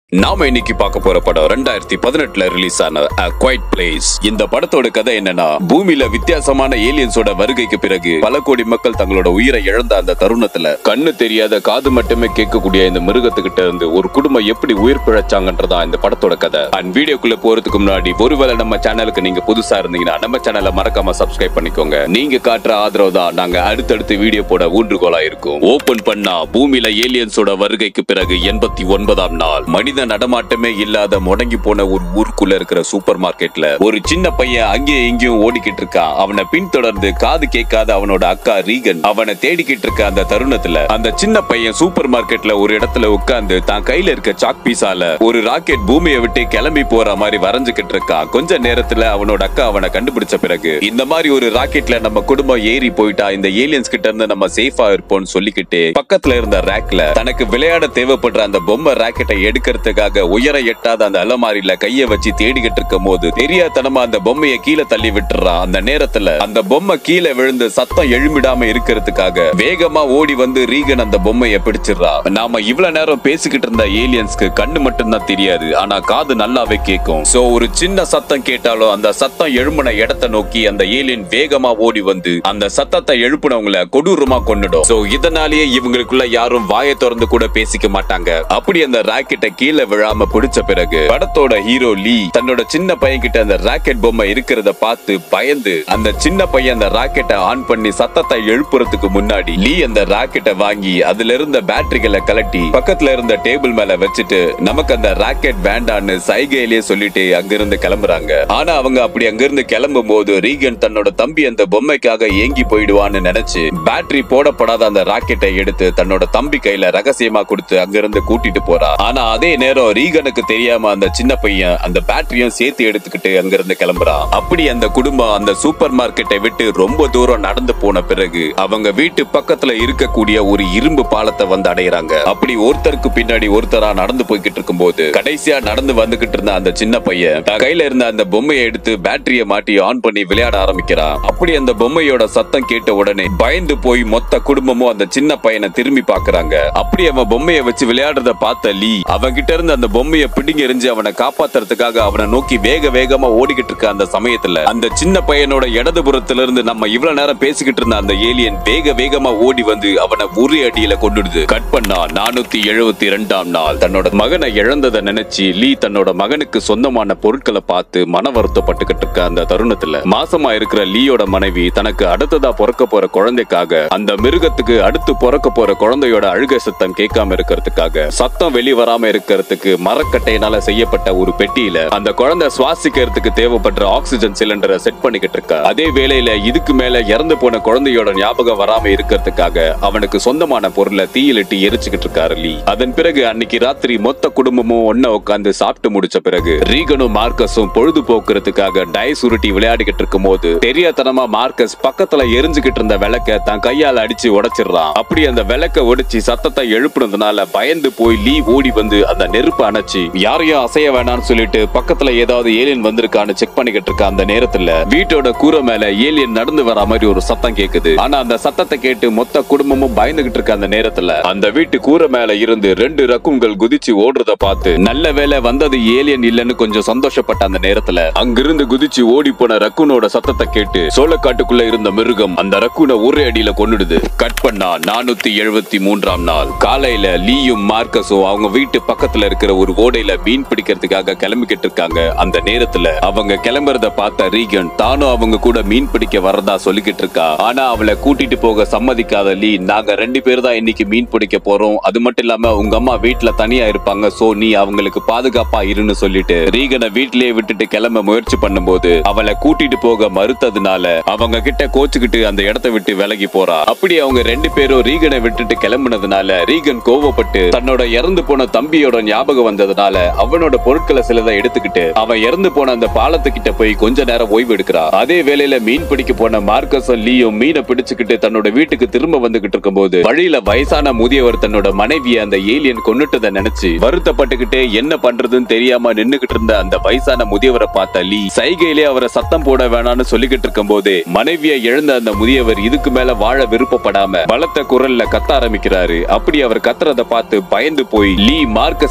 நாம இன்னைக்கு பார்க்க போற படம் ரெண்டாயிரத்தி பதினெட்டுல ரிலீஸ் ஆன A Quiet Place இந்த படத்தோட கதை என்னன்னா பூமியில வித்தியாசமான ஏலியன்ஸோட வருகைக்கு பிறகு பல கோடி மக்கள் தங்களோட உயிரை இழந்த அந்த தருணத்துல கண்ணு தெரியாத காது மட்டுமே கேட்கக்கூடிய இந்த மிருகத்துக்கிட்ட இருந்து ஒரு குடும்பம் எப்படி உயிர் பிழைச்சாங்கன்றதா இந்த படத்தோட கதை அண்ட் வீடியோக்குள்ள போறதுக்கு முன்னாடி ஒருவேளை நம்ம சேனலுக்கு நீங்க புதுசா இருந்தீங்கன்னா நம்ம சேனலை மறக்காம சப்ஸ்கிரைப் பண்ணிக்கோங்க நீங்க காட்டுற ஆதரவு தான் நாங்க அடுத்தடுத்து வீடியோ போட ஊன்றுகோலா இருக்கும் ஓபன் பண்ணா பூமியில ஏலியன்ஸோட வருகைக்கு பிறகு எண்பத்தி ஒன்பதாம் நாள் மனித நடமாட்டமே இல்லாத முடங்கி போன ஒரு ஊருக்குள்ள இருக்கிற சூப்பர் மார்க்கெட்ல ஒரு சின்ன பையன் அங்கேயும் இங்கேயும் ஓடிக்கிட்டு இருக்கான் அவனை பின்தொடர்ந்து காது கேட்காத அவனோட அக்கா ரீகன் அவனை தேடிக்கிட்டு இருக்க அந்த தருணத்துல அந்த சின்ன பையன் சூப்பர் மார்க்கெட்ல ஒரு இடத்துல உட்கார்ந்து தான் கையில இருக்க சாக் பீஸால ஒரு ராக்கெட் பூமியை விட்டு கிளம்பி போற மாதிரி வரைஞ்சுக்கிட்டு இருக்கான் கொஞ்ச நேரத்துல அவனோட அக்கா அவனை கண்டுபிடிச்ச பிறகு இந்த மாதிரி ஒரு ராக்கெட்ல நம்ம குடும்பம் ஏறி போயிட்டா இந்த ஏலியன்ஸ் கிட்ட இருந்து நம்ம சேஃபா இருப்போம்னு சொல்லிக்கிட்டு பக்கத்துல இருந்த ரேக்ல தனக்கு விளையாட தேவைப்படுற அந்த பொம்மை ராக்கெட்டை எடுக்கிறதுக்காக உயர எட்டாத அந்த அலமாரியில கைய வச்சு தேடிக்கிட்டு இருக்கும் போது தெரியாதனமா அந்த பொம்மையை கீழே தள்ளி விட்டுறான் அந்த நேரத்துல அந்த பொம்மை கீழே விழுந்து சத்தம் எழுமிடாம இருக்கிறதுக்காக வேகமா ஓடி வந்து ரீகன் அந்த பொம்மையை பிடிச்சிடுறா நாம இவ்வளவு நேரம் பேசிக்கிட்டு இருந்த ஏலியன்ஸ்க்கு கண்ணு மட்டும்தான் தெரியாது ஆனா காது நல்லாவே கேட்கும் சோ ஒரு சின்ன சத்தம் கேட்டாலும் அந்த சத்தம் எழும்பின இடத்தை நோக்கி அந்த ஏலியன் வேகமா ஓடி வந்து அந்த சத்தத்தை எழுப்புனவங்கள கொடூரமா கொன்னுடும் சோ இதனாலேயே இவங்களுக்குள்ள யாரும் வாயை திறந்து கூட பேசிக்க மாட்டாங்க அப்படி அந்த ராக்கெட்டை கீழே விழாம பிடிச்ச பிறகு படத்தோட ஹீரோ லீ தன்னோட சின்ன பையன் கிட்ட அந்த ராக்கெட் பொம்மை இருக்கிறத பார்த்து பயந்து அந்த சின்ன பையன் அந்த ராக்கெட்டை ஆன் பண்ணி சத்தத்தை எழுப்புறதுக்கு முன்னாடி லீ அந்த ராக்கெட்டை வாங்கி அதுல இருந்த பேட்டரிகளை கலட்டி பக்கத்துல இருந்த டேபிள் மேல வச்சுட்டு நமக்கு அந்த ராக்கெட் வேண்டான்னு சைகையிலேயே சொல்லிட்டு அங்கிருந்து கிளம்புறாங்க ஆனா அவங்க அப்படி அங்கிருந்து கிளம்பும் போது ரீகன் தன்னோட தம்பி அந்த பொம்மைக்காக ஏங்கி போயிடுவான்னு நினைச்சு பேட்டரி போடப்படாத அந்த ராக்கெட்டை எடுத்து தன்னோட தம்பி கையில ரகசியமா கொடுத்து அங்கிருந்து கூட்டிட்டு போறா ஆனா அதே நேரம் ரீகனுக்கு தெரியாம அந்த சின்ன பையன் அந்த பேட்டரியும் சேர்த்து எடுத்துக்கிட்டு அங்கிருந்து கிளம்புறான் அப்படி அந்த குடும்பம் அந்த சூப்பர் மார்க்கெட்டை விட்டு ரொம்ப தூரம் நடந்து போன பிறகு அவங்க வீட்டு பக்கத்துல இருக்கக்கூடிய ஒரு இரும்பு பாலத்தை வந்து அடையறாங்க அப்படி ஒருத்தருக்கு பின்னாடி ஒருத்தரா நடந்து போய்கிட்டு இருக்கும்போது கடைசியா நடந்து வந்துகிட்டு இருந்த அந்த சின்ன பையன் தன் கையில இருந்த அந்த பொம்மையை எடுத்து பேட்டரிய மாட்டி ஆன் பண்ணி விளையாட ஆரம்பிக்கிறான் அப்படி அந்த பொம்மையோட சத்தம் கேட்ட உடனே பயந்து போய் மொத்த குடும்பமும் அந்த சின்ன பையனை திரும்பி பாக்குறாங்க அப்படி அவன் பொம்மையை வச்சு விளையாடுறத பார்த்த லீ அவன் கிட்ட இருந்து அந்த பொம்மையை பிடிங்க எறிஞ்சு அவனை காப்பாத்துறதுக்காக அவனை நோக்கி வேக வேகமா ஓடிக்கிட்டு இருக்க அந்த சமயத்துல அந்த சின்ன பையனோட இடதுபுறத்துல இருந்து நம்ம இவ்வளவு நேரம் பேசிக்கிட்டு இருந்த அந்த ஏலியன் வேக வேகமா ஓடி வந்து அவனை ஒரு அடியில கொண்டுடுது கட் பண்ணா நானூத்தி எழுபத்தி இரண்டாம் நாள் தன்னோட மகனை இழந்ததை நினைச்சு லீ தன்னோட மகனுக்கு சொந்தமான பொருட்களை பார்த்து மன வருத்தப்பட்டுக்கிட்டு இருக்க அந்த தருணத்துல மாசமா இருக்கிற லீயோட மனைவி தனக்கு அடுத்ததா பிறக்க போற குழந்தைக்காக அந்த மிருகத்துக்கு அடுத்து பிறக்க போற குழந்தையோட அழுகை சத்தம் கேட்காம இருக்கிறதுக்காக சத்தம் வெளிவராம இருக்கிறதுக்கு மரக்கட்டையினால செய்யப்பட்ட ஒரு பெட்டியில அந்த குழந்தை சுவாசிக்கிறதுக்கு தேவைப்படுற ஆக்சிஜன் சிலிண்டரை செட் பண்ணிக்கிட்டு இருக்கா அதே வேளையில இதுக்கு மேல இறந்து போன குழந்தையோட ஞாபகம் வராம இருக்கிறதுக்காக அவனுக்கு சொந்தமான பொருளை தீயிலிட்டு எரிச்சுக்கிட்டு இருக்காரு லீ அதன் பிறகு அன்னைக்கு ராத்திரி மொத்த குடும்பமும் ஒன்ன உட்காந்து சாப்பிட்டு முடிச்ச பிறகு ரீகனும் மார்க்கஸும் பொழுதுபோக்குறதுக்காக டைஸ் உருட்டி விளையாடிக்கிட்டு இருக்கும் போது தெரியாதனமா மார்க்கஸ் பக்கத்துல எரிஞ்சுகிட்டு இருந்த விளக்க தன் கையால அடிச்சு உடைச்சிடுறான் அப்படி அந்த விளக்க ஒடிச்சு சத்தத்தை எழுப்புனதுனால பயந்து போய் லீ ஓடி வந்து அந்த நெருப்பு அணைச்சு யாரையும் அசைய வேணாம்னு சொல்லிட்டு பக்கத்துல ஏதாவது ஏலியன் வந்திருக்கான்னு செக் பண்ணிக்கிட்டு இருக்க அந்த நேரத்துல வீட்டோட கூரை மேல ஏலியன் நடந்து வர மாதிரி ஒரு சத்தம் கேக்குது ஆனா அந்த சத்தத்தை கேட்டு மொத்த குடும்பமும் பயந்துகிட்டு இருக்க அந்த நேரத்துல அந்த வீட்டு கூரை மேல இருந்து ரெண்டு ரக்குன்கள் குதிச்சு ஓடுறத பார்த்து நல்ல வேலை வந்தது ஏலியன் இல்லைன்னு கொஞ்சம் சந்தோஷப்பட்ட அந்த நேரத்துல அங்கிருந்து குதிச்சு ஓடி போன ரக்குனோட சத்தத்தை கேட்டு சோளக்காட்டுக்குள்ள இருந்த மிருகம் அந்த ரக்குனை ஒரே அடியில கொன்னுடுது கட் பண்ணா நானூத்தி எழுபத்தி மூன்றாம் நாள் காலையில லீயும் மார்க்கஸும் அவங்க வீட்டு பக்கத்துல இருக்கிற ஒரு ஓடையில மீன் பிடிக்கிறதுக்காக கிளம்பிக்கிட்டு இருக்காங்க அந்த நேரத்துல அவங்க கிளம்புறத பார்த்த ரீகன் தானும் அவங்க கூட மீன் பிடிக்க வரதா சொல்லிக்கிட்டு இருக்கா ஆனா அவளை கூட்டிட்டு போக சம்மதிக்காத லீ நாங்க ரெண்டு பேர் தான் இன்னைக்கு மீன் பிடிக்க போறோம் அது மட்டும் இல்லாம உங்க அம்மா வீட்டுல தனியா இருப்பாங்க சோ நீ அவங்களுக்கு பாதுகாப்பா இருன்னு சொல்லிட்டு ரீகனை வீட்லயே விட்டுட்டு கிளம்ப முயற்சி பண்ணும்போது அவளை கூட்டிட்டு போக மறுத்ததுனால அவங்க கிட்ட கோச்சுக்கிட்டு அந்த இடத்தை விட்டு விலகி போறா அப்படி அவங்க ரெண்டு பேரும் ரீகனை விட்டுட்டு கிளம்புனதுனால ரீகன் கோவப்பட்டு தன்னோட இறந்து போன தம்பியோட ஞாபகம் வந்ததுனால அவனோட பொருட்களை சிலதை எடுத்துக்கிட்டு அவன் இறந்து போன அந்த பாலத்துக்கிட்ட போய் கொஞ்ச நேரம் ஓய்வு எடுக்கிறா அதே வேளையில மீன் பிடிக்க போன மார்க்கஸும் லீயும் மீனை பிடிச்சுக்கிட்டு தன்னோட வீட்டுக்கு திரும்ப வந்துகிட்டு இருக்கும்போது வழியில வயசான முதியவர் தன்னோட மனைவியை அந்த ஏலியன் கொன்னுட்டதை நினைச்சு வருத்தப்பட்டுக்கிட்டே என்ன பண்றதுன்னு தெரியாம நின்னுகிட்டு இருந்த அந்த வயசான முதியவரை பார்த்த லீ சைகையிலே அவரை சத்தம் போட வேணாம்னு சொல்லிக்கிட்டு இருக்கும் போதே மனைவியை இழந்த அந்த முதியவர் இதுக்கு மேல வாழ விருப்பப்படாம பலத்த குரல்ல கத்த ஆரம்பிக்கிறாரு அப்படி அவர் கத்துறத பார்த்து பயந்து போய் லீ மார்க்கஸ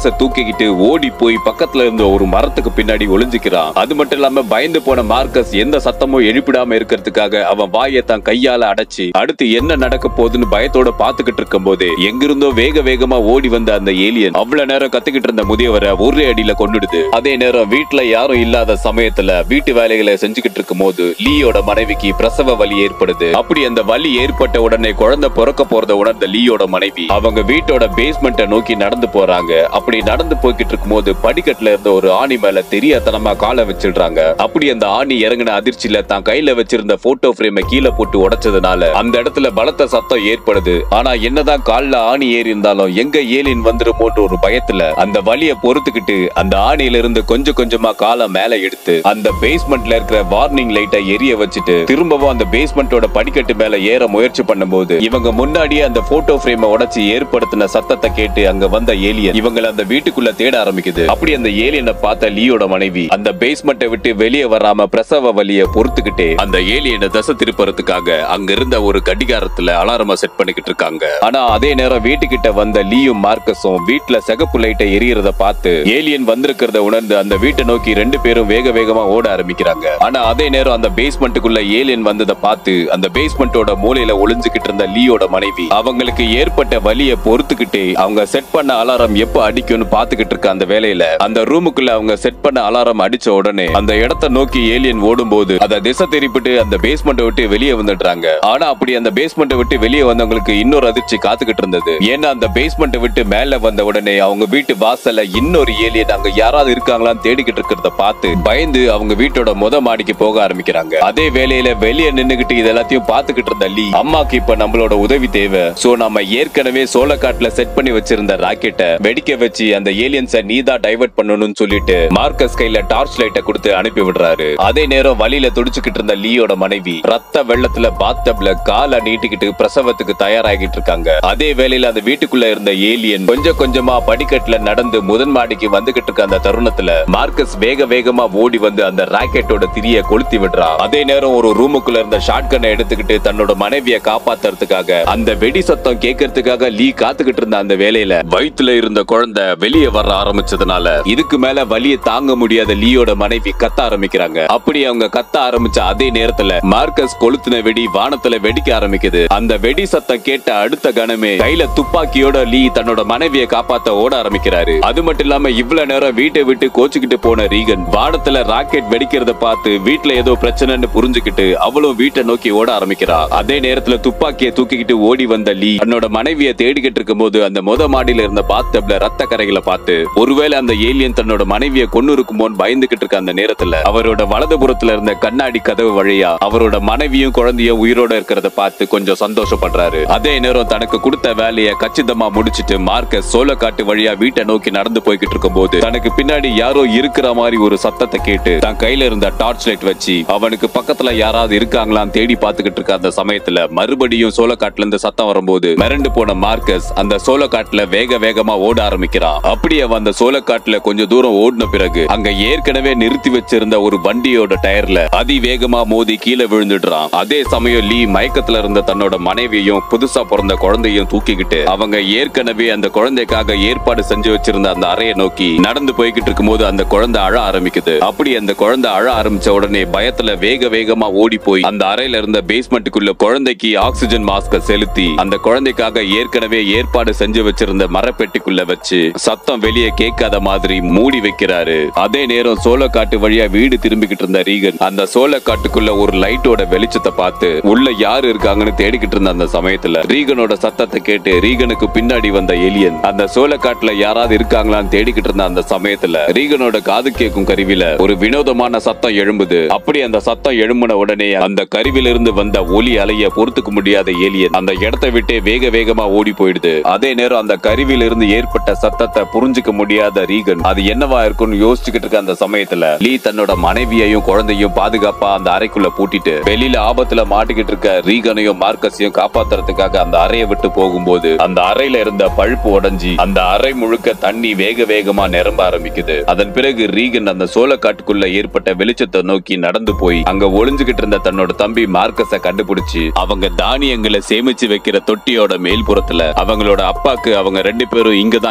மார்க்கஸ தூக்கிக்கிட்டு ஓடி போய் பக்கத்துல இருந்த ஒரு மரத்துக்கு பின்னாடி ஒளிஞ்சுக்கிறான் அது மட்டும் இல்லாம பயந்து போன மார்க்கஸ் எந்த சத்தமும் எழுப்பிடாம இருக்கிறதுக்காக அவன் வாயை தான் கையால அடைச்சு அடுத்து என்ன நடக்க போகுதுன்னு பயத்தோட பாத்துக்கிட்டு இருக்கும் போதே எங்கிருந்தோ வேக வேகமா ஓடி வந்த அந்த ஏலியன் அவ்வளவு நேரம் கத்துக்கிட்டு இருந்த முதியவரை ஒரே அடியில கொண்டுடுது அதே நேரம் வீட்டுல யாரும் இல்லாத சமயத்துல வீட்டு வேலைகளை செஞ்சுக்கிட்டு இருக்கும் போது லீயோட மனைவிக்கு பிரசவ வலி ஏற்படுது அப்படி அந்த வலி ஏற்பட்ட உடனே குழந்தை பிறக்க போறத உணர்ந்த லீயோட மனைவி அவங்க வீட்டோட பேஸ்மெண்ட்டை நோக்கி நடந்து போறாங்க அப்படி நடந்து போய்கிட்டு இருக்கும்போது படிக்கட்டுல இருந்த ஒரு ஆணி மேல தெரியாதனமா காலை வச்சிடுறாங்க அப்படி அந்த ஆணி இறங்கின அதிர்ச்சியில தான் கையில வச்சிருந்த போட்டோ பிரேமை கீழே போட்டு உடைச்சதுனால அந்த இடத்துல பலத்த சத்தம் ஏற்படுது ஆனா என்னதான் கால்ல ஆணி ஏறி இருந்தாலும் எங்க ஏலின் வந்துருமோன்ற ஒரு பயத்துல அந்த வலிய பொறுத்துக்கிட்டு அந்த ஆணியில இருந்து கொஞ்சம் கொஞ்சமா காலை மேல எடுத்து அந்த பேஸ்மெண்ட்ல இருக்கிற வார்னிங் லைட்டை எரிய வச்சுட்டு திரும்பவும் அந்த பேஸ்மெண்டோட படிக்கட்டு மேல ஏற முயற்சி பண்ணும்போது இவங்க முன்னாடியே அந்த போட்டோ பிரேமை உடைச்சு ஏற்படுத்தின சத்தத்தை கேட்டு அங்க வந்த ஏலியன் இவங்களை அந்த வீட்டுக்குள்ள தேட ஆரம்பிக்குது அப்படி அந்த ஏலியனை பார்த்த லீயோட மனைவி அந்த பேஸ்மெண்ட்டை விட்டு வெளியே வராம பிரசவ வலிய பொறுத்துக்கிட்டே அந்த ஏலியனை தசை திருப்பறதுக்காக அங்க இருந்த ஒரு கடிகாரத்துல அலாரம செட் பண்ணிக்கிட்டு இருக்காங்க ஆனா அதே நேரம் வீட்டுக்கிட்ட வந்த லீயும் மார்க்கஸும் வீட்டுல சிகப்பு லைட்டை எரியறத பார்த்து ஏலியன் வந்திருக்கிறத உணர்ந்து அந்த வீட்டை நோக்கி ரெண்டு பேரும் வேக வேகமா ஓட ஆரம்பிக்கிறாங்க ஆனா அதே நேரம் அந்த பேஸ்மெண்ட்டுக்குள்ள ஏலியன் வந்ததை பார்த்து அந்த பேஸ்மெண்ட்டோட மூலையில ஒளிஞ்சுக்கிட்டு இருந்த லீயோட மனைவி அவங்களுக்கு ஏற்பட்ட வலியை பொறுத்துக்கிட்டே அவங்க செட் பண்ண அலாரம் எப்ப அடிக்கும்னு பாத்துக்கிட்டு இருக்க அந்த வேலையில அந்த ரூமுக்குள்ள அவங்க செட் பண்ண அலாரம் அடிச்ச உடனே அந்த இடத்தை நோக்கி ஏலியன் ஓடும்போது அதை திசை திருப்பிட்டு அந்த பேஸ்மெண்ட்டை விட்டு வெளியே வந்துடுறாங்க ஆனா அப்படி அந்த பேஸ்மெண்ட்டை விட்டு வெளியே வந்தவங்களுக்கு இன்னொரு அதிர்ச்சி காத்துக்கிட்டு இருந்தது ஏன்னா அந்த பேஸ்மெண்ட்டை விட்டு மேல வந்த உடனே அவங்க வீட்டு வாசல்ல இன்னொரு ஏலியன் அங்க யாராவது இருக்காங்களான்னு தேடிக்கிட்டு இருக்கிறத பார்த்து பயந்து அவங்க வீட்டோட முத மாடிக்கு போக ஆரம்பிக்கிறாங்க அதே வேலையில வெளியே நின்னுகிட்டு இது எல்லாத்தையும் பாத்துக்கிட்டு இருந்த லீ அம்மாக்கு இப்ப நம்மளோட உதவி தேவை சோ நம்ம ஏற்கனவே சோளக்காட்டுல செட் பண்ணி வச்சிருந்த ராக்கெட்டை வெடிக்க வச்சு அந்த ஏலியன்ஸை நீதான் டைவர்ட் பண்ணணும்னு சொல்லிட்டு மார்க்கஸ் கையில டார்ச் லைட்டை கொடுத்து அனுப்பி விடுறாரு அதே நேரம் வழியில துடிச்சுக்கிட்டு இருந்த லீயோட மனைவி ரத்த வெள்ளத்துல பாத்தப்ல காலை நீட்டிக்கிட்டு பிரசவத்துக்கு தயாராகிட்டு இருக்காங்க அதே வேளையில அந்த வீட்டுக்குள்ள இருந்த ஏலியன் கொஞ்சம் கொஞ்சமா படிக்கட்டுல நடந்து முதன் மாடிக்கு வந்துகிட்டு இருக்க அந்த தருணத்துல மார்க்கஸ் வேக வேகமா ஓடி வந்து அந்த ராக்கெட்டோட திரிய கொளுத்தி விடுறா அதே நேரம் ஒரு ரூமுக்குள்ள இருந்த ஷாட்கனை எடுத்துக்கிட்டு தன்னோட மனைவியை காப்பாத்துறதுக்காக அந்த வெடி சத்தம் கேட்கறதுக்காக லீ காத்துக்கிட்டு இருந்த அந்த வேலையில வயித்துல இருந்த குழந்தை வெளியே வர ஆரம்பிச்சதுனால இதுக்கு மேல வலியை தாங்க முடியாத லீயோட மனைவி கத்த ஆரம்பிக்கிறாங்க அப்படி அவங்க கத்த ஆரம்பிச்ச அதே நேரத்துல மார்க்கஸ் கொளுத்தின வெடி வானத்துல வெடிக்க ஆரம்பிக்குது அந்த வெடி சத்தம் கேட்ட அடுத்த கணமே கையில துப்பாக்கியோட லீ தன்னோட மனைவியை காப்பாத்த ஓட ஆரம்பிக்கிறாரு அது மட்டும் இல்லாம இவ்வளவு நேரம் வீட்டை விட்டு கோச்சுக்கிட்டு போன ரீகன் வானத்துல ராக்கெட் வெடிக்கிறத பார்த்து வீட்டுல ஏதோ பிரச்சனைன்னு புரிஞ்சுக்கிட்டு அவளும் வீட்டை நோக்கி ஓட ஆரம்பிக்கிறா அதே நேரத்துல துப்பாக்கியை தூக்கிக்கிட்டு ஓடி வந்த லீ தன்னோட மனைவியை தேடிக்கிட்டு இருக்கும்போது அந்த முத மாடியில இருந்த பாத்தப்ல ரத்த கரைகளை பார்த்து ஒருவேளை அந்த ஏலியன் தன்னோட மனைவியை கொண்டு இருக்குமோன்னு பயந்துகிட்டு இருக்க அந்த நேரத்துல அவரோட வலதுபுறத்துல இருந்த கண்ணாடி கதவு வழியா அவரோட மனைவியும் குழந்தையும் உயிரோட இருக்கிறத பார்த்து கொஞ்சம் சந்தோஷப்படுறாரு அதே நேரம் தனக்கு கொடுத்த வேலையை கச்சிதமா முடிச்சிட்டு மார்க்க சோளக்காட்டு வழியா வீட்டை நோக்கி நடந்து போய்கிட்டு இருக்கும்போது தனக்கு பின்னாடி யாரோ இருக்கிற மாதிரி ஒரு சத்தத்தை கேட்டு தன் கையில இருந்த டார்ச் லைட் வச்சு அவனுக்கு பக்கத்துல யாராவது இருக்காங்களான்னு தேடி பார்த்துக்கிட்டு இருக்க அந்த சமயத்துல மறுபடியும் சோளக்காட்டுல இருந்து சத்தம் வரும்போது மிரண்டு போன மார்க்கஸ் அந்த சோளக்காட்டுல வேக வேகமா ஓட ஆரம்பிக்கிறான் அப்படியே அவன் அந்த சோளக்காட்டுல கொஞ்சம் தூரம் ஓடின பிறகு அங்க ஏற்கனவே நிறுத்தி வச்சிருந்த ஒரு வண்டியோட டயர்ல அதிவேகமா மோதி கீழே விழுந்துடுறான் அதே சமயம் லீ மயக்கத்துல இருந்த தன்னோட மனைவியையும் புதுசா பிறந்த குழந்தையும் தூக்கிக்கிட்டு அவங்க ஏற்கனவே அந்த குழந்தைக்காக ஏற்பாடு செஞ்சு வச்சிருந்த அந்த அறையை நோக்கி நடந்து போய்கிட்டு இருக்கும்போது அந்த குழந்தை அழ ஆரம்பிக்குது அப்படி அந்த குழந்தை அழ ஆரம்பிச்ச உடனே பயத்துல வேக வேகமா ஓடி போய் அந்த அறையில இருந்த பேஸ்மெண்ட்டுக்குள்ள குழந்தைக்கு ஆக்சிஜன் மாஸ்க செலுத்தி அந்த குழந்தைக்காக ஏற்கனவே ஏற்பாடு செஞ்சு வச்சிருந்த மரப்பெட்டிக்குள்ள வச்சு சத்தம் வெளியே கேட்காத மாதிரி மூடி வைக்கிறாரு அதே நேரம் சோளக்காட்டு வழியா வீடு திரும்பிக்கிட்டு இருந்த ரீகன் அந்த சோளக்காட்டுக்குள்ள ஒரு லைட்டோட வெளிச்சத்தை பார்த்து உள்ள யாரு இருக்காங்கன்னு தேடிக்கிட்டு இருந்த அந்த சமயத்துல ரீகனோட சத்தத்தை கேட்டு ரீகனுக்கு பின்னாடி வந்த எலியன் அந்த சோளக்காட்டுல யாராவது இருக்காங்களான்னு தேடிக்கிட்டு இருந்த அந்த சமயத்துல ரீகனோட காது கேட்கும் கருவில ஒரு வினோதமான சத்தம் எழும்புது அப்படி அந்த சத்தம் எழும்பின உடனே அந்த கருவில இருந்து வந்த ஒலி அலைய பொறுத்துக்க முடியாத ஏலியன் அந்த இடத்தை விட்டே வேக வேகமா ஓடி போயிடுது அதே நேரம் அந்த கருவில இருந்து ஏற்பட்ட சத்தத்தை புரிஞ்சுக்க முடியாத ரீகன் அது என்னவா இருக்கும்னு யோசிச்சுக்கிட்டு இருக்க அந்த சமயத்துல லீ தன்னோட மனைவியையும் குழந்தையும் பாதுகாப்பா அந்த அறைக்குள்ள பூட்டிட்டு வெளியில ஆபத்துல மாட்டிக்கிட்டு இருக்க ரீகனையும் மார்க்கஸையும் காப்பாத்துறதுக்காக அந்த அறையை விட்டு போகும்போது அந்த அறையில இருந்த பழுப்பு உடைஞ்சி அந்த அறை முழுக்க தண்ணி வேக வேகமா நிரம்ப ஆரம்பிக்குது அதன் பிறகு ரீகன் அந்த சோளக்காட்டுக்குள்ள ஏற்பட்ட வெளிச்சத்தை நோக்கி நடந்து போய் அங்க ஒளிஞ்சுகிட்டு இருந்த தன்னோட தம்பி மார்க்கஸ கண்டுபிடிச்சு அவங்க தானியங்களை சேமிச்சு வைக்கிற தொட்டியோட மேல்புறத்துல அவங்களோட அப்பாக்கு அவங்க ரெண்டு பேரும் இங்கதான் இருக்கிறாங்க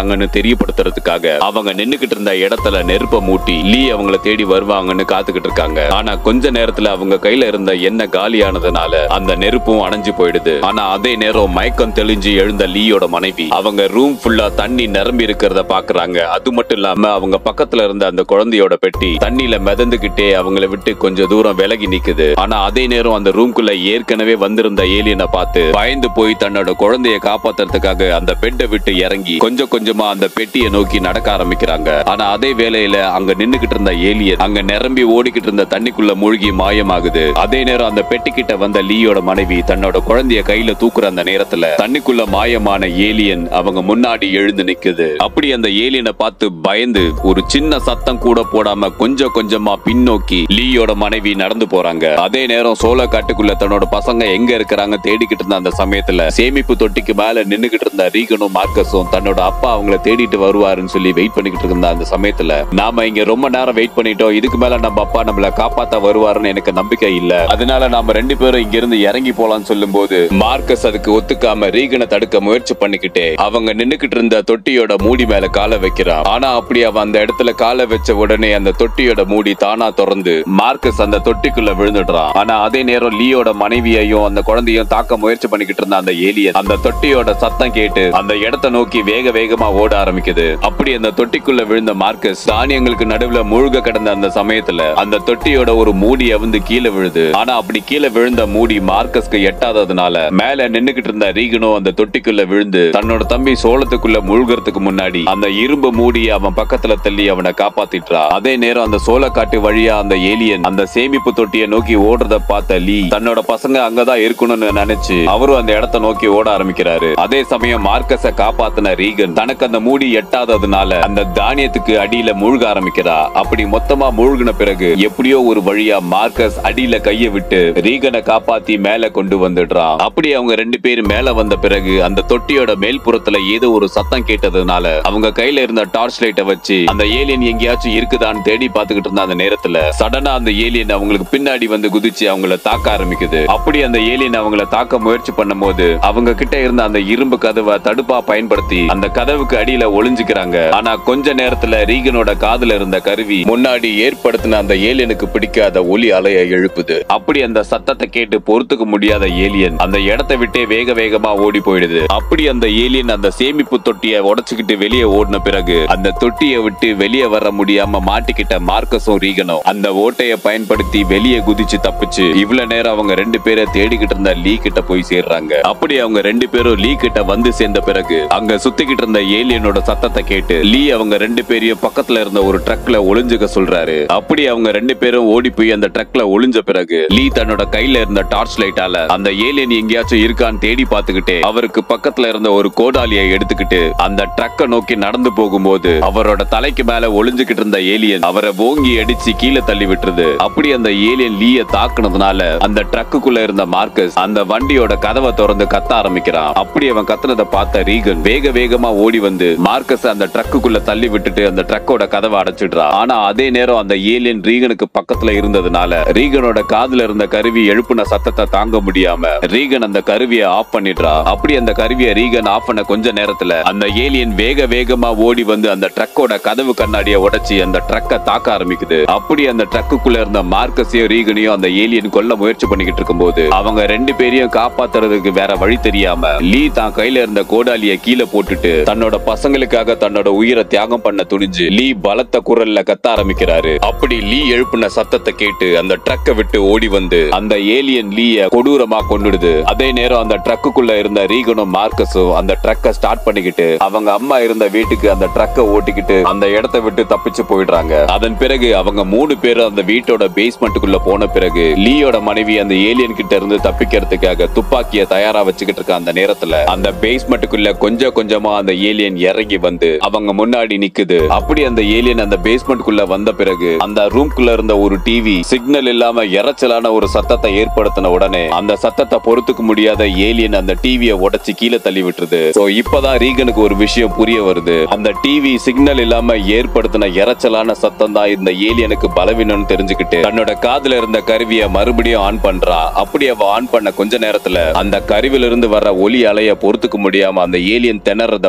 இருக்காங்கன்னு தெரியப்படுத்துறதுக்காக அவங்க நின்னுகிட்டு இருந்த இடத்துல நெருப்ப மூட்டி லீ அவங்கள தேடி வருவாங்கன்னு காத்துக்கிட்டு இருக்காங்க ஆனா கொஞ்ச நேரத்துல அவங்க கையில இருந்த எண்ணெய் காலியானதுனால அந்த நெருப்பும் அணைஞ்சு போயிடுது ஆனா அதே நேரம் மயக்கம் தெளிஞ்சு எழுந்த லீயோட மனைவி அவங்க ரூம் ஃபுல்லா தண்ணி நிரம்பி இருக்கிறத பாக்குறாங்க அது மட்டும் இல்லாம அவங்க பக்கத்துல இருந்த அந்த குழந்தையோட பெட்டி தண்ணியில மிதந்துகிட்டே அவங்கள விட்டு கொஞ்சம் தூரம் விலகி நிக்குது ஆனா அதே நேரம் அந்த ரூம்குள்ள ஏற்கனவே வந்திருந்த ஏலியனை பார்த்து பயந்து போய் தன்னோட குழந்தைய காப்பாத்துறதுக்காக அந்த பெட்டை விட்டு இறங்கி கொஞ்சம் கொஞ்சமா அந்த பெட்டியை நோக்கி நடக்க ஆரம்பிக்கிறாங்க ஆனா அதே வேளையில அங்க நின்னுகிட்டு இருந்த ஏலியன் அங்க நிரம்பி ஓடிக்கிட்டு இருந்த தண்ணிக்குள்ள மூழ்கி மாயமாகுது அதே நேரம் அந்த பெட்டி கிட்ட வந்த லீயோட மனைவி தன்னோட குழந்தைய கையில தூக்குற அந்த நேரத்துல தண்ணிக்குள்ள மாயமான ஏலியன் அவங்க முன்னாடி எழுந்து நிக்குது அப்படி அந்த ஏலியனை பார்த்து பயந்து ஒரு சின்ன சத்தம் கூட போடாம கொஞ்சம் கொஞ்சமா பின்னோக்கி லீயோட மனைவி நடந்து போறாங்க அதே நேரம் சோழ காட்டுக்குள்ள தன்னோட பசங்க எங்க இருக்கிறாங்க தேடிக்கிட்டு இருந்த அந்த சமயத்துல சேமிப்பு தொட்டிக்கு மேல நின்னுகிட்டு இருந்த ரீகனும் மார்க்கஸும் தன்னோட அப்பா அவங்கள தேடிட்டு வருவாருன்னு சொல்லி வெயிட் பண்ணிக்கிட்டு இருந்த அந்த சமயத்துல நாம இங்க ரொம்ப நேரம் வெயிட் பண்ணிட்டோம் இதுக்கு மேல நம்ம அப்பா நம்மள காப்பாத்த வருவாருன்னு எனக்கு நம்பிக்கை இல்ல அதனால நாம ரெண்டு பேரும் இங்க இருந்து இறங்கி போலாம்னு சொல்லும் போது மார்க்கஸ் அதுக்கு ஒத்துக்காம ரீகனை தடுக்க முயற்சி பண்ணிக்கிட்டே அவங்க நின்னுகிட்டு இருந்த தொட்டியோட மூடி மேல காலை வைக்கிறான் ஆனா அப்படி அவன் அந்த இடத்துல காலை வச்ச உடனே அந்த தொட்டியோட மூடி தானா திறந்து மார்க்கஸ் அந்த தொட்டிக்குள்ள விழுந்துடுறான் ஆனா அதே நேரம் லீயோட மனைவியையும் அந்த குழந்தையும் தாக்க முயற்சி பண்ணிக்கிட்டு இருந்த அந்த ஏலியன் அந்த தொட்டியோட சத்தம் கேட்டு அந்த இடத்தை நோக்கி வேக வேகமா ஓட ஆரம்பிக்குது அப்படி அந்த தொட்டிக்குள்ள விழுந்த மார்க்கஸ் தானியங்களுக்கு நடுவுல முழுக கிடந்த அந்த சமயத்துல அந்த தொட்டியோட ஒரு மூடி அவிந்து கீழே விழுது ஆனா அப்படி கீழே விழுந்த மூடி மார்க்கஸ்க்கு எட்டாததுனால மேல நின்னுகிட்டு இருந்த ரீகனோ அந்த தொட்டிக்குள்ள விழுந்து தன்னோட தம்பி சோளத்துக்குள்ள முழுகிறதுக்கு முன்னாடி அந்த இரும்பு மூடி அவன் பக்கத்துல தள்ளி அவனை காப்பாத்திட்டா அதே நேரம் அந்த சோளக்காட்டு வழியா அந்த ஏலியன் அந்த சேமிப்பு தொட்டியை நோக்கி ஓடுறத பார்த்த லீ தன்னோட பசங்க அங்கதான் இருக்கணும்னு நினைச்சு அவரும் அந்த இடத்தை நோக்கி ஓட ஆரம்பிக்கிறாரு அதே சமயம் மார்க்கஸ காப்பாத்தின ரீகன் தனக்கு அந்த மூடி எட்டாததுனால அந்த தானியத்துக்கு அடியில முழுக ஆரம்பிக்கிறா அப்படி மொத்தமா முழுகின பிறகு எப்படியோ ஒரு வழியா மார்க்கஸ் அடியில கைய விட்டு ரீகனை காப்பாத்தி மேல கொண்டு வந்துடுறான் அப்படி அவங்க ரெண்டு பேரும் மேல வந்த பிறகு அந்த தொட்டியோட மேல்புறத்துல ஏதோ ஒரு சத்தம் கேட்டதுனால அவங்க கையில இருந்த டார்ச் லைட்டை வச்சு அந்த ஏலியன் எங்கேயாச்சும் இருக்குதான்னு தேடி பார்த்துக்கிட்டு இருந்த அந்த நேரத்துல சடனா அந்த ஏலியன் அவங்களுக்கு பின்னாடி வந்து குதிச்சு அவங்கள தாக்க ஆரம்பிக்குது அப்படி அந்த ஏலியன் அவங்கள தாக்க முயற்சி பண்ணும்போது அவங்க கிட்ட இருந்த அந்த இரும்பு கதவை தடுப்பா பயன்படுத்தி அந்த கதவுக்கு அடியில ஒளிஞ்சுக்கிறாங்க ஆனா கொஞ்ச நேரத்துல ரீகனோட காதுல இருந்த கருவி முன்னாடி ஏற்படுத்தின அந்த ஏலியனுக்கு பிடிக்காத ஒலி அலைய எழுப்புது அப்படி அந்த சத்தத்தை கேட்டு பொறுத்துக்க முடியாத ஏலியன் அந்த இடத்தை விட்டே வேக வேகமா ஓடி போயிடுது அப்படி அந்த ஏலியன் அந்த சேமிப்பு தொட்டியை உடைச்சுக்கிட்டு வெளியே ஓடின பிறகு அந்த தொட்டியை விட்டு வெளியே வர முடியாம மாட்டிக்கிட்ட மார்க்கஸும் ரீகனும் அந்த ஓட்டைய பயன்படுத்தி வெளியே குதிச்சு தப்பிச்சு இவ்வளவு நேரம் அவங்க ரெண்டு பேரை தேடிக்கிட்டு இருந்த லீ கிட்ட போய் சேர்றாங்க அப்படி அவங்க ரெண்டு பேரும் லீ கிட்ட வந்து சேர்ந்த பிறகு அங்க சுத்திக்கிட்டு இருந்த ஏலியனோட சத்தத்தை கேட்டு லீ அவங்க ரெண்டு பேரையும் பக்கத்துல இருந்த ஒரு ட்ரக்ல ஒளிஞ்சுக்க சொல்றாரு அப்படி அவங்க ரெண்டு பேரும் ஓடி போய் அந்த ட்ரக்ல ஒளிஞ்ச பிறகு லீ தன்னோட கையில இருந்த டார்ச் லைட்டால அந்த ஏலியன் எங்கேயாச்சும் இருக்கான்னு தேடி பார்த்துக்கிட்டே அவருக்கு பக்கத்துல இருந்த ஒரு கோடாலியை எடுத்துக்கிட்டு அந்த ட்ரக்க நோக்கி நடந்து போகும்போது அவரோட தலைக்கு மேல ஒளிஞ்சுக்கிட்டு இருந்த ஏலியன் அவரை ஓங்கி அடிச்சு கீழே தள்ளி விட்டுருது அப்படி அந்த ஏலியன் லீய தாக்குனதுனால அந்த ட்ரக்குக்குள்ள இருந்த மார்க்கஸ் அந்த வண்டியோட கதவை திறந்து கத்த ஆரம்பிக்கிறான் அப்படி அவன் கத்துனதை பார்த்த ரீகன் வேக வேகமா ஓடி வந்து மார்க்கஸ் அந்த ட்ரக்குக்குள்ள தள்ளி விட்டுட்டு அந்த ட்ரக்கோட கதவை அடைச்சிடுறான் ஆனா அதே நேரம் அந்த ஏலியன் ரீகனுக்கு பக்கத்துல இருந்ததுனால ரீகனோட காதுல இருந்த கருவி எழுப்புன சத்தத்தை தாங்க முடியாம ரீகன் அந்த கருவியை ஆஃப் பண்ணிடுறா அப்படி அந்த கருவியை ரீகன் ஆஃப் பண்ண கொஞ்ச நேரத்துல அந்த ஏலியன் வேக வேகமா ஓடி வந்து அந்த ட்ரக்கோட கதவு கண்ணாடியை உடைச்சி அந்த ட்ரக்கை தாக்க ஆரம்பிக்குது அப்படி அந்த ட்ரக்குக்குள்ள இருந்த மார்க்கஸையும் ரீகனையும் அந்த ஏலியன் கொல்ல முயற்சி பண்ணிக்கிட்டு இருக்கும்போது அவங்க ரெண்டு பேரையும் காப்பாத்துறதுக்கு வேற வழி தெரியாம லீ தான் கையில இருந்த கோடாலிய கீழே போட்டுட்டு தன்னோட பசங்களுக்காக தன்னோட உயிரை தியாகம் பண்ண துணிஞ்சு லீ பலத்த குரல்ல கத்த ஆரம்பிக்கிறாரு அப்படி லீ எழுப்புன சத்தத்தை கேட்டு அந்த ட்ரக்கை விட்டு ஓடி வந்து அந்த ஏலியன் லீய கொடூரமா கொண்டுடுது அதே நேரம் அந்த ட்ரக்குக்குள்ள இருந்த ரீகனும் மார்க்கஸும் அந்த ட்ரக்கை ஸ்டார்ட் பண்ணிக்கிட்டு அவங்க அம்மா இருந்த வீட்டுக்கு அந்த ட்ரக்கை ஓட்டிக்கிட்டு அந்த இடத்தை விட்டு தப்பிச்சு போயிடுறாங்க அதன் பிறகு அவங்க மூணு பேரும் அந்த வீட்டோட பேஸ்மெண்ட்டுக்குள்ள போன பிறகு லீயோட மனைவி அந்த ஏலியன் கிட்ட இருந்து தப்பிக்கிறதுக்காக துப்பாக்கிய தயாரா வச்சுக்கிட்டு இருக்க அந்த நேரத்துல அந்த பேஸ்மெண்ட்டுக்குள்ள கொஞ்சம் கொஞ்சமா அந்த ஏலியன் இறங்கி வந்து அவங்க முன்னாடி நிக்குது அப்படி அந்த ஏலியன் அந்த பேஸ்மெண்ட்டுக்குள்ள வந்த பிறகு அந்த ரூம்குள்ள இருந்த ஒரு டிவி சிக்னல் இல்லாம இறைச்சலான ஒரு சத்தத்தை ஏற்படுத்தின உடனே அந்த சத்தத்தை பொறுத்துக்க முடியாத ஏலியன் அந்த டிவியை உடைச்சு கீழே தள்ளி விட்டுருது சோ இப்பதான் ரீகனுக்கு ஒரு விஷயம் புரிய வருது அந்த டிவி சிக்னல் இல்லாம ஏற்படுத்தின இறைச்சலான சத்தம் தான் இந்த ஏலியனுக்கு பலவீனம்னு தெரிஞ்சுக்கிட்டு தன்னோட காதுல இருந்த கருவியை மறுபடியும் ஆன் பண்றா அப்படி அவ ஆன் பண்ண கொஞ்ச நேரத்துல அந்த கருவில இருந்து வர்ற ஒலி அலைய பொறுத்துக்க முடியாம அந்த ஏலியன் திணறத பார்த்து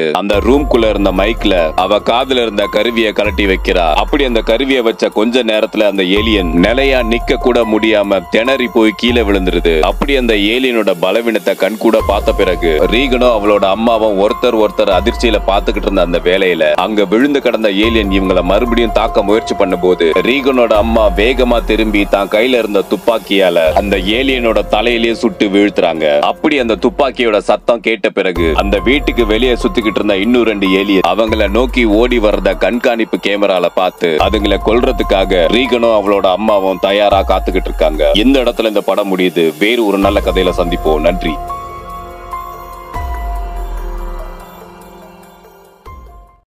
அந்த ரூம்குள்ள இருந்த மைக்ல அவ காதுல இருந்த கருவியை கலட்டி வைக்கிறா அப்படி அந்த கருவியை வச்ச கொஞ்ச நேரத்துல அந்த ஏலியன் நிலையா நிக்க கூட முடியாம திணறி போய் கீழே விழுந்துருது அப்படி அந்த ஏலியனோட பலவீனத்தை கண் கூட பார்த்த பிறகு ரீகனும் அவளோட அம்மாவும் ஒருத்தர் ஒருத்தர் அதிர்ச்சியில பாத்துக்கிட்டு இருந்த அந்த வேலையில அங்க விழுந்து கிடந்த ஏலியன் இவங்களை மறுபடியும் தாக்க முயற்சி பண்ணும்போது ரீகனோட அம்மா வேகமா திரும்பி தான் கையில இருந்த துப்பாக்கியால அந்த ஏலியனோட தலையிலேயே சுட்டு வீழ்த்துறாங்க அப்படி அந்த துப்பாக்கியோட சத்தம் கேட்ட பிறகு அந்த வீட்டுக்கு வெளியே சுத்திக்கிட்டு இருந்த இன்னும் ரெண்டு ஏலியன் அவங்கள நோக்கி ஓடி வர்றத கண்காணிப்பு கேமரால பார்த்து அதுங்களை கொல்றதுக்காக ரீகனும் அவளோட அம்மாவும் தயாரா காத்துக்கிட்டு இருக்காங்க இந்த இடத்துல இந்த படம் முடியுது வேறு ஒரு நல்ல கதையில சந்திப்போம் நன்றி